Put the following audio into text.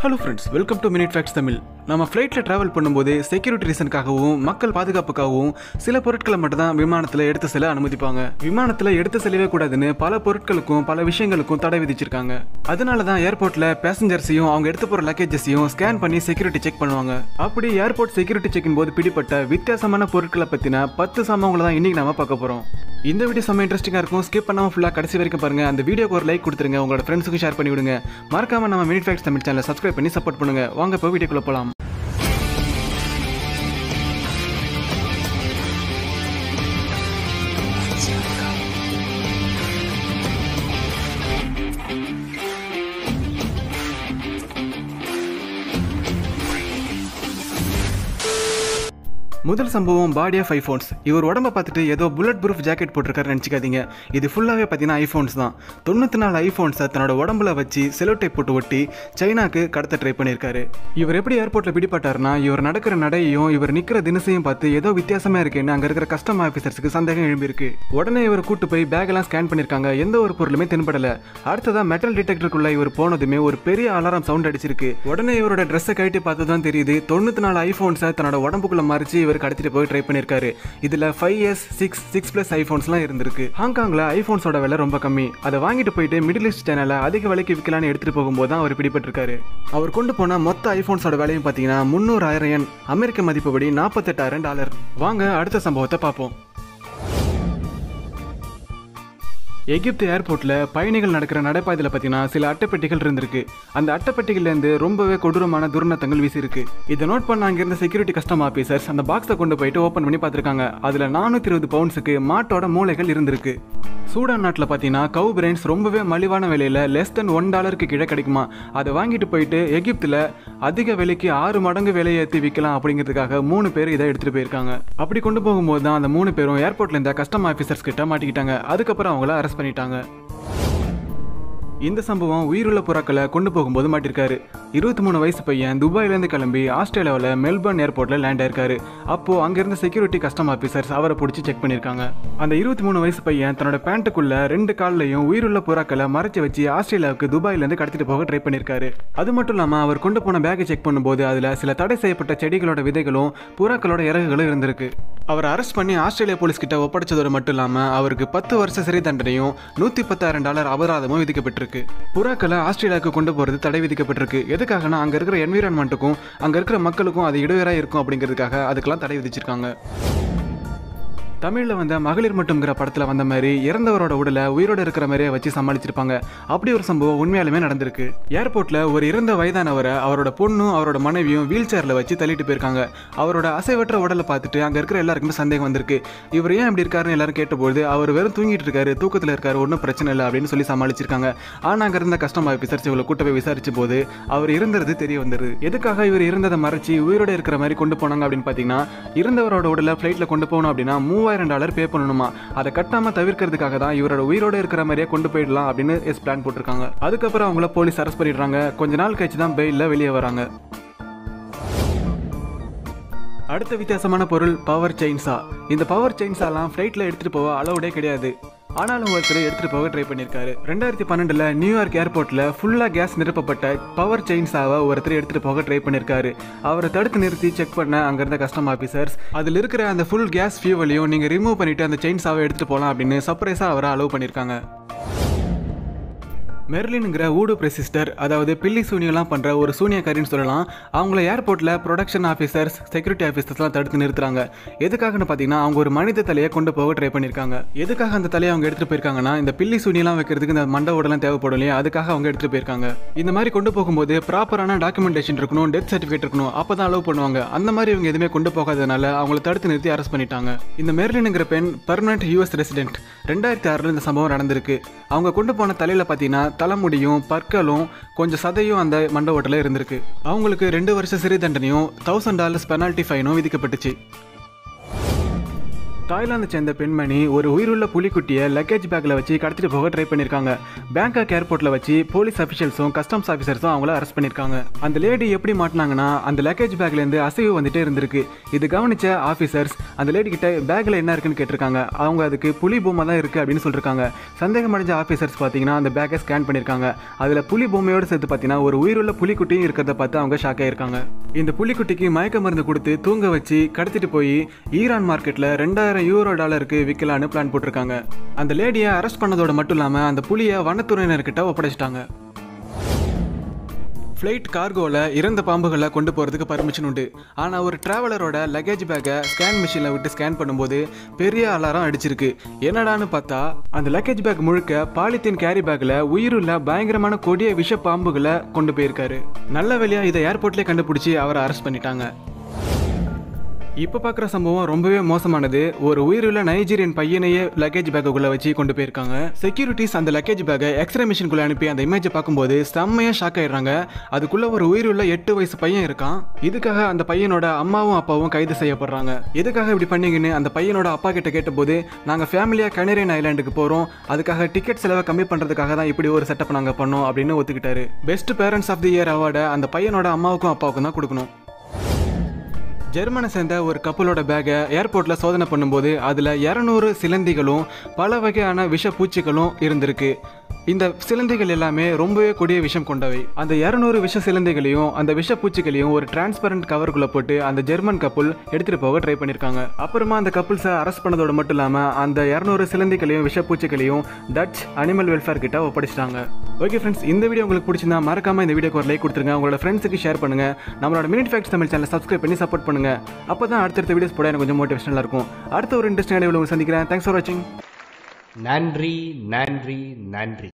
hello friends welcome to minute facts Tamil நம்ம ஃப்ளைட்டில் travel பண்ணும்போது செக்யூரிட்டி ரீசனுக்காகவும் மக்கள் பாதுகாப்புக்காகவும் சில பொருட்களை மட்டும் தான் விமானத்தில் எடுத்து செல்ல அனுமதிப்பாங்க விமானத்தில் எடுத்து செல்லவே கூடாதுன்னு பல பொருட்களுக்கும் பல விஷயங்களுக்கும் தடை விதிச்சிருக்காங்க அதனால தான் ஏர்போர்ட்டில் பேசஞ்சர்ஸையும் அவங்க எடுத்து போகிற லக்கேஜஸையும் ஸ்கேன் பண்ணி செக்யூரிட்டி செக் பண்ணுவாங்க அப்படி ஏர்போர்ட் செக்யூரிட்டி செக்கின் போது பிடிப்பட்ட வித்தியாசமான பொருட்களை பற்றின பத்து சம்பவங்களை தான் இன்னைக்கு நாம பார்க்க போகிறோம் இந்த வீடியோ செம்ம இன்ட்ரெஸ்டிங்காக இருக்கும் ஸ்கிப் பண்ணாமல் ஃபுல்லாக கடைசி வரைக்கும் பாருங்க அந்த வீடியோக்கு ஒரு லைக் கொடுத்துருங்க உங்களோட ஃப்ரெண்ட்ஸுக்கும் ஷேர் பண்ணி விடுங்க மறக்காம நம்ம மினிட் ஃபேக்ட்ஸ் தமிழ் சேனலை சப்ஸ்கிரைப் பண்ணி சப்போர்ட் பண்ணுங்க வாங்க இப்போ வீடியோக்குள்ள போகலாம் முதல் சம்பவம் பாடி ஆஃப் ஐஃபோன்ஸ் இவர் உடம்ப பார்த்துட்டு ஏதோ புல்லட் ப்ரூஃப் ஜாக்கெட் போட்டிருக்காரு நினச்சிக்காதீங்க இது ஃபுல்லாகவே பார்த்தீங்கன்னா ஐஃபோன்ஸ் தான் தொண்ணூற்றி நாலு ஐஃபோன்ஸை தன்னோட உடம்புல வச்சு செலோ டைப் போட்டு ஒட்டி சைனாக்கு கடத்த ட்ரை பண்ணியிருக்காரு இவர் எப்படி ஏர்போர்ட்டில் பிடிப்பட்டாருன்னா இவர் நடக்கிற நடையையும் இவர் நிற்கிற தினசையும் பார்த்து ஏதோ வித்தியாசமாக இருக்குன்னு அங்கே இருக்கிற கஸ்டம் ஆஃபீஸர்ஸுக்கு சந்தேகம் எழும்பியிருக்கு உடனே இவர் கூட்டு போய் பேக்கெல்லாம் ஸ்கேன் பண்ணியிருக்காங்க எந்த ஒரு பொருளுமே தென்படல அடுத்ததான் மெட்டல் டிடெக்டருக்குள்ள இவர் போனதுமே ஒரு பெரிய அலாரம் சவுண்ட் அடிச்சிருக்கு உடனே இவரோட ட்ரெஸ்ஸை கழட்டி பார்த்து தான் தெரியுது தொண்ணூற்றி நாலு ஐஃபோன்ஸை தன்னோட உடம்புக்குள்ள மறைச்சு இவர் கடத்திட்டு போய் ட்ரை பண்ணியிருக்காரு இதில் five S six six plus ஐஃபோன்ஸ்லாம் இருந்திருக்கு ஹாங்காங்கில் ஐஃபோன்ஸோட விலை ரொம்ப கம்மி அதை வாங்கிட்டு போயிட்டு மிடில் ஈஸ்ட் சேனலை அதிக விலைக்கு விற்கலான்னு எடுத்துகிட்டு போகும்போது தான் அவர் பிடிபட்டிருக்காரு அவர் கொண்டு போன மொத்த ஐஃபோன்ஸோட விலையும் பார்த்தீங்கன்னா முந்நூறாயிரம் என் அமெரிக்க மதிப்புப்படி நாற்பத்தெட்டாயிரம் டாலர் வாங்க அடுத்த சம்பவத்தை பார்ப்போம் எகிப்து ஏர்போர்ட்டில் பயணிகள் நடக்கிற நடைபாதையில் பார்த்தீங்கன்னா சில அட்டைப்பெட்டிகள் இருந்திருக்கு அந்த அட்டைப்பெட்டிகள்லேருந்து ரொம்பவே கொடூரமான துர்நத்தங்கள் வீசியிருக்கு இதை நோட் பண்ண அங்கிருந்த செக்யூரிட்டி கஸ்டம் ஆஃபீஸர்ஸ் அந்த பாக்ஸை கொண்டு போயிட்டு ஓப்பன் பண்ணி பார்த்துருக்காங்க அதில் நானூற்றி இருபது பவுண்ட்ஸுக்கு மாட்டோட மூளைகள் இருந்திருக்கு சூடான் நாட்டில் பார்த்தீங்கன்னா கவு பிரெயின்ஸ் ரொம்பவே மலிவான விலையில் லெஸ் தென் ஒன் டாலருக்கு கீழே கிடைக்குமா அதை வாங்கிட்டு போயிட்டு எகிப்தில் அதிக விலைக்கு ஆறு மடங்கு விலையை ஏற்றி விற்கலாம் அப்படிங்கிறதுக்காக மூணு பேர் இதை எடுத்துகிட்டு போயிருக்காங்க அப்படி கொண்டு போகும்போது தான் அந்த மூணு பேரும் ஏர்போர்ட்ல இருந்த கஸ்டம் ஆஃபீஸர்ஸ் கிட்ட மாட்டிக்கிட்டாங்க அதுக்கப்புறம் அவங்கள அரெஸ்ட் பண்ணிட்டாங்க இந்த சம்பவம் உயிருள்ள புறாக்களை கொண்டு போகும்போது மாட்டிருக்காரு இருபத்தி மூணு வயசு பையன் துபாயிலேருந்து கிளம்பி ஆஸ்திரேலியாவில் மெல்பர்ன் ஏர்போர்ட்டில் லேண்ட் ஆயிருக்காரு அப்போ அங்கிருந்த செக்யூரிட்டி கஸ்டம் ஆஃபீஸர்ஸ் அவரை பிடிச்சி செக் பண்ணியிருக்காங்க அந்த இருபத்தி மூணு வயசு பையன் தன்னோட பேண்ட்டுக்குள்ள ரெண்டு கால்லையும் உயிருள்ள புறாக்களை மறைச்சு வச்சு ஆஸ்திரேலியாவுக்கு துபாயிலேருந்து கடத்திட்டு போக ட்ரை பண்ணியிருக்காரு அது மட்டும் இல்லாமல் அவர் கொண்டு போன பேக்கை செக் பண்ணும்போது அதில் சில தடை செய்யப்பட்ட செடிகளோட விதைகளும் புறாக்களோட இறகுகளும் இருந்திருக்கு அவர் அரெஸ்ட் பண்ணி ஆஸ்திரேலியா போலீஸ் கிட்ட ஒப்படைச்சதோடு மட்டும் இல்லாமல் அவருக்கு பத்து வருஷ சிறை தண்டனையும் நூற்றி பத்தாயிரம் டாலர் அபராதமும் விதிக்கப்பட்டிருக்கு புறாக்களை ஆஸ்திரேலியாவுக்கு கொண்டு போகிறது தடை விதிக்கப்பட்டிருக்கு எதுக்காகனா அங்கே இருக்கிற என்விரான்மெண்ட்டுக்கும் அங்கே இருக்கிற மக்களுக்கும் அது இடையூறாக இருக்கும் அப்படிங்கிறதுக்காக அதுக்கெல்லாம் தடை விதிச்சிருக்காங்க தமிழில் வந்த மகளிர் மட்டும்ங்கிற படத்தில் வந்த மாதிரி இறந்தவரோட உடலை உயிரோடு இருக்கிற மாதிரியே வச்சு சமாளிச்சிருப்பாங்க அப்படி ஒரு சம்பவம் உண்மையாலுமே நடந்திருக்கு ஏர்போர்ட்டில் ஒரு இறந்த வயதானவரை அவரோட பொண்ணும் அவரோட மனைவியும் வீல் சேரில் வச்சு தள்ளிட்டு போயிருக்காங்க அவரோட அசைவற்ற உடலை பார்த்துட்டு அங்கே இருக்கிற எல்லாருக்குமே சந்தேகம் வந்திருக்கு இவர் ஏன் இப்படி இருக்காருன்னு எல்லாரும் கேட்டபோது அவர் வெறும் தூங்கிட்டு இருக்காரு தூக்கத்தில் இருக்காரு ஒன்றும் பிரச்சனை இல்லை அப்படின்னு சொல்லி சமாளிச்சிருக்காங்க ஆனால் அங்கே இருந்த கஸ்டம் ஆஃபீஸர்ஸ் இவங்களை கூட்ட போய் விசாரிச்ச போது அவர் இருந்தது தெரிய வந்தது எதுக்காக இவர் இருந்ததை மறைச்சி உயிரோட இருக்கிற மாதிரி கொண்டு போனாங்க அப்படின்னு பார்த்தீங்கன்னா இருந்தவரோட உடலை ஃப்ளைட்டில் கொண்டு போகணும் அப்படின்னா மூவாயிரம் டாலர் பே பண்ணணுமா அதை கட்டாம தவிர்க்கிறதுக்காக தான் இவரோட உயிரோட இருக்கிற மாதிரியே கொண்டு போயிடலாம் அப்படின்னு எஸ் பிளான் போட்டிருக்காங்க அதுக்கப்புறம் அவங்கள போலீஸ் அரெஸ்ட் பண்ணிடுறாங்க கொஞ்ச நாள் கழிச்சு தான் பெயிலில் வெளியே வராங்க அடுத்த வித்தியாசமான பொருள் பவர் செயின்ஸா இந்த பவர் செயின்ஸாலாம் ஃப்ளைட்டில் எடுத்துகிட்டு போக அளவுடே கிடையாது ஆனாலும் ஒருத்தர் எடுத்துகிட்டு போக ட்ரை பண்ணியிருக்காரு ரெண்டாயிரத்தி பன்னெண்டில் நியூயார்க் ஏர்போர்ட்டில் ஃபுல்லாக கேஸ் நிரப்பப்பட்ட பவர் செயின்ஸாவை ஒருத்தர் எடுத்துகிட்டு போக ட்ரை பண்ணியிருக்காரு அவரை தடுத்து நிறுத்தி செக் பண்ண அங்கே இருந்த கஸ்டம் ஆஃபீஸர்ஸ் அதில் இருக்கிற அந்த ஃபுல் கேஸ் ஃபியூவலையும் நீங்கள் ரிமூவ் பண்ணிவிட்டு அந்த செயின்ஸாவை எடுத்துகிட்டு போகலாம் அப்படின்னு சர்ப்ரைஸாக அவரை அலோவ் பண்ணியிருக்காங்க மெர்லினுங்கிற ஊடு பிரசிஸ்டர் அதாவது பில்லி சூனியெல்லாம் பண்ணுற ஒரு சூனியக்காரின்னு சொல்லலாம் அவங்கள ஏர்போர்ட்டில் ப்ரொடக்ஷன் ஆஃபீஸர்ஸ் செக்யூரிட்டி ஆஃபீஸர்ஸ்லாம் தடுத்து நிறுத்துறாங்க எதுக்காகன்னு பார்த்தீங்கன்னா அவங்க ஒரு மனித தலையை கொண்டு போக ட்ரை பண்ணியிருக்காங்க எதுக்காக அந்த தலையை அவங்க எடுத்துகிட்டு போயிருக்காங்கன்னா இந்த பில்லி சூனியெல்லாம் வைக்கிறதுக்கு இந்த மண்டை உடலாம் தேவைப்படும் இல்லையா அதுக்காக அவங்க எடுத்துகிட்டு போயிருக்காங்க இந்த மாதிரி கொண்டு போகும்போது ப்ராப்பரான டாக்குமெண்டேஷன் இருக்கணும் டெத் சர்டிஃபிகேட் இருக்கணும் அப்போ தான் அலோவ் பண்ணுவாங்க அந்த மாதிரி இவங்க எதுவுமே கொண்டு போகாதனால அவங்கள தடுத்து நிறுத்தி அரெஸ்ட் பண்ணிட்டாங்க இந்த மெர்லினுங்கிற பெண் பர்மனன்ட் யூஎஸ் ரெசிடென்ட் ரெண்டாயிரத்தி ஆறில் இந்த சம்பவம் நடந்திருக்கு அவங்க கொண்டு போன தலையில் பார்த்தீங்கன்னா தலைமுடியும் பற்களும் கொஞ்சம் சதையும் அந்த மண்ட ஓட்டில் இருந்திருக்கு அவங்களுக்கு ரெண்டு வருஷம் சிறை தண்டனையும் தௌசண்ட் டாலர்ஸ் பெனால்ட்டி ஃபைனும் விதிக்கப்பட்டுச்சு தாய்லாந்து சேர்ந்த பெண்மணி ஒரு உயிருள்ள புலிக்குட்டியை லக்கேஜ் பேக்கில் வச்சு கடத்திட்டு போக ட்ரை பண்ணியிருக்காங்க பேங்காக் ஏர்போர்ட்டில் வச்சு போலீஸ் அஃபிஷியல்ஸும் கஸ்டம்ஸ் ஆஃபீஸர்ஸும் அவங்கள அரெஸ்ட் பண்ணியிருக்காங்க அந்த லேடி எப்படி மாட்டினாங்கன்னா அந்த லக்கேஜ் பேக்லேருந்து அசைவு வந்துட்டே இருந்திருக்கு இது கவனிச்ச ஆஃபீஸர்ஸ் அந்த லேடி கிட்ட பேக்கில் என்ன இருக்குன்னு கேட்டிருக்காங்க அவங்க அதுக்கு புலி பொம்மை தான் இருக்குது அப்படின்னு சொல்லியிருக்காங்க சந்தேகம் அடைஞ்ச ஆஃபீஸர்ஸ் பார்த்தீங்கன்னா அந்த பேக்கை ஸ்கேன் பண்ணியிருக்காங்க அதில் புலி பொம்மையோடு சேர்த்து பார்த்தீங்கன்னா ஒரு உயிருள்ள புலிக்குட்டியும் இருக்கிறத பார்த்து அவங்க ஷாக் ஆயிருக்காங்க இந்த புலிக்குட்டிக்கு மயக்க மருந்து கொடுத்து தூங்க வச்சு கடத்திட்டு போய் ஈரான் மார்க்கெட்டில் ரெண்டாயிரம் யூரோ டாலருக்கு விற்கலான்னு பிளான் போட்டிருக்காங்க அந்த லேடியை அரெஸ்ட் பண்ணதோட மட்டும் இல்லாமல் அந்த புலியை வனத்துறையினர்கிட்ட ஒப்படைச்சிட்டாங்க ஃப்ளைட் கார்கோவில் இறந்த பாம்புகளை கொண்டு போகிறதுக்கு பர்மிஷன் உண்டு ஆனால் ஒரு ட்ராவலரோட லக்கேஜ் பேக்கை ஸ்கேன் மிஷினில் விட்டு ஸ்கேன் பண்ணும்போது பெரிய அலாரம் அடிச்சிருக்கு என்னடான்னு பார்த்தா அந்த லக்கேஜ் பேக் முழுக்க பாலித்தீன் கேரி பேக்கில் உயிருள்ள பயங்கரமான கொடிய விஷ பாம்புகளை கொண்டு போயிருக்காரு நல்ல வேலையாக இதை ஏர்போர்ட்லேயே கண்டுபிடிச்சி அவரை அரெஸ்ட் பண்ணிட்டாங்க இப்போ பார்க்குற சம்பவம் ரொம்பவே மோசமானது ஒரு உயிருள்ள நைஜீரியன் பையனையே லக்கேஜ் பேக்குள்ளே வச்சு கொண்டு போயிருக்காங்க செக்யூரிட்டிஸ் அந்த லக்கேஜ் பேக்கை எக்ஸ்ரே மிஷின்குள்ளே அனுப்பி அந்த இமேஜை பார்க்கும்போது செம்மையாக ஷாக் ஆயிடுறாங்க அதுக்குள்ள ஒரு உயிருள்ள எட்டு வயசு பையன் இருக்கான் இதுக்காக அந்த பையனோட அம்மாவும் அப்பாவும் கைது செய்யப்படுறாங்க எதுக்காக இப்படி பண்ணீங்கன்னு அந்த பையனோட அப்பா கிட்ட கேட்டபோது நாங்கள் ஃபேமிலியாக கனேரியன் ஐலாண்டுக்கு போகிறோம் அதுக்காக டிக்கெட் செலவை கம்மி பண்ணுறதுக்காக தான் இப்படி ஒரு செட்டப் நாங்கள் பண்ணோம் அப்படின்னு ஒத்துக்கிட்டாரு best parents of the year அவார்டை அந்த பையனோட அம்மாவுக்கும் அப்பாவுக்கும் தான் கொடுக்கணும் ஜெர்மனை சேர்ந்த ஒரு கப்பலோட பேக்கை ஏர்போர்ட்டில் சோதனை பண்ணும்போது அதில் இரநூறு சிலந்திகளும் பல வகையான விஷ பூச்சிகளும் இருந்திருக்கு இந்த சிலந்திகள் எல்லாமே ரொம்பவே கொடிய விஷம் கொண்டவை அந்த இரநூறு விஷ சிலந்திகளையும் அந்த விஷ பூச்சிகளையும் ஒரு டிரான்ஸ்பரண்ட் கவருக்குள்ள போட்டு அந்த ஜெர்மன் கப்பல் எடுத்துட்டு போக ட்ரை பண்ணியிருக்காங்க அப்புறமா அந்த கப்பல்ஸை அரெஸ்ட் பண்ணதோட மட்டும் இல்லாமல் அந்த இரநூறு சிலந்திகளையும் விஷ பூச்சிகளையும் டச் அனிமல் வெல்ஃபேர் கிட்ட ஒப்படைச்சிட்டாங்க ஓகே ஃப்ரெண்ட்ஸ் இந்த வீடியோ உங்களுக்கு பிடிச்சிருந்தா மறக்காம இந்த வீடியோக்கு ஒரு லைக் கொடுத்துருங்க உங்களோட ஃப்ரெண்ட்ஸுக்கு ஷேர் பண்ணுங்க நம்மளோட minute facts Tamil channel subscribe பண்ணி சப்போர்ட் பண்ணுங்க அப்போ தான் அடுத்தடுத்த வீடியோஸ் போட எனக்கு கொஞ்சம் மோட்டிவேஷனலாக இருக்கும் அடுத்த ஒரு இன்ட்ரெஸ்டிங் வீடியோ சந்திக்கிறேன் தேங்க்ஸ் ஃபார் வாட்சிங் நன்றி நன்றி நன்றி